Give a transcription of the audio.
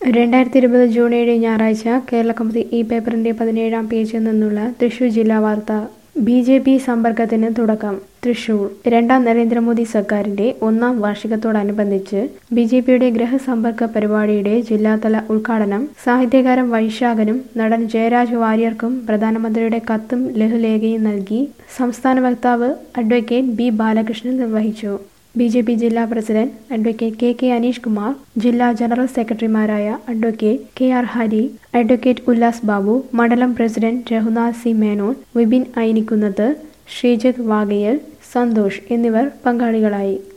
രണ്ടായിരത്തി ഇരുപത് ജൂൺ ഏഴ് ഞായറാഴ്ച കേരള കൗമുദി ഈ പേപ്പറിന്റെ പതിനേഴാം പേജിൽ നിന്നുള്ള തൃശൂർ ജില്ലാ വാർത്ത ബി ജെ പി സമ്പർക്കത്തിന് തുടക്കം തൃശൂർ രണ്ടാം നരേന്ദ്രമോദി സർക്കാരിന്റെ ഒന്നാം വാർഷികത്തോടനുബന്ധിച്ച് ബി ജെ പിയുടെ ഗൃഹസമ്പർക്ക പരിപാടിയുടെ ജില്ലാതല ഉദ്ഘാടനം സാഹിത്യകാരൻ വൈശാഖനും നടൻ ജയരാജ് വാര്യർക്കും പ്രധാനമന്ത്രിയുടെ കത്തും ലഘുലേഖയും നൽകി സംസ്ഥാന വക്താവ് അഡ്വക്കേറ്റ് ബി ബാലകൃഷ്ണൻ നിർവഹിച്ചു ബി ജെ പി ജില്ലാ president advocate K K Aneesh Kumar ജില്ലാ ജനറൽ സെക്രട്ടറിമാരായ advocate K R Hari advocate Ullas Babu മണ്ഡലം പ്രസിഡന്റ് രഘുനാഥ് സി മേനോൻ വിപിൻ ഐനിക്കുന്നത്ത് ശ്രീജിത്ത് വാഗയൽ സന്തോഷ് എന്നിവർ പങ്കാളികളായി